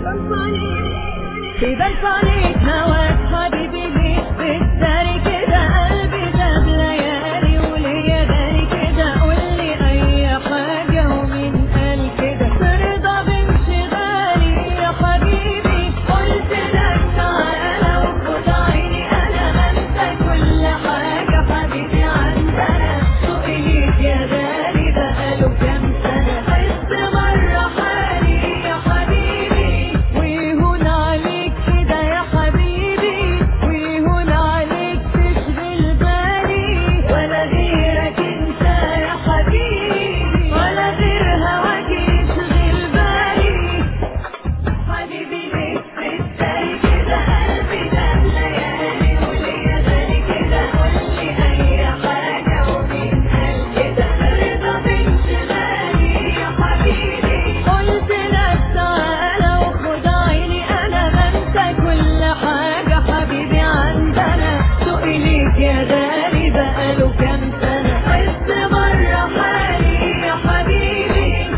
في بلكونك هواك حبيبي ليك بالداري كده قلبي ده بليالي وليا داري كده قولي أي حاجة ومين قال كده ترضى بانشغالي يا حبيبي قلت لك تعالى وخد عيني أنا بنسى كل حاجة حبيبي عندنا سوقي ليك يا غالي بقاله كام سنة حس مرة حالي يا حبيبي ويهون عليك كده يا حبيبي ويهون عليك تشغل بالي ولا غيرك انت يا حبيبي ولا غير هواك يشغل بالي حبيبي ليك بالتالي كده قلبي ده ليالي وليا بالي كده قولي أي حاجة ومين قال كده رضا بانشغالي يا حبيبي قلت لك تعالى وخد عيني أنا بنسى كل حاجة حبيبي عندنا سوقي ليك يا غالي بقاله كام سنة حس مرة حالي يا حبيبي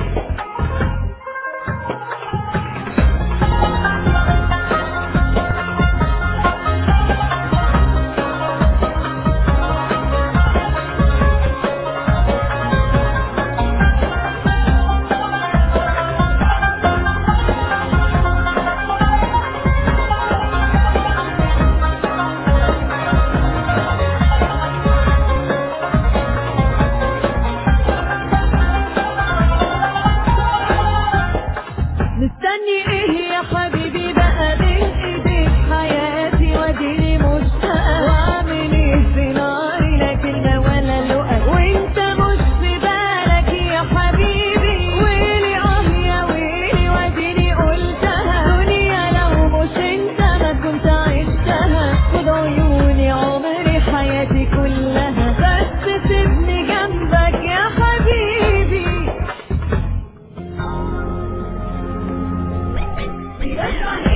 مستني ايه يا حبيبي بقى بين ايديك حياتي واديني مشتاقة واعمل ايه في ناري لكن لا ولا لقى وانت مش في بالك يا حبيبي ويلي اه يا ويلي واديني قلتها دنيا لو مش انت ما كنت عشتها خد عيوني عمري حياتي كلها بس سيبني جنبك يا حبيبي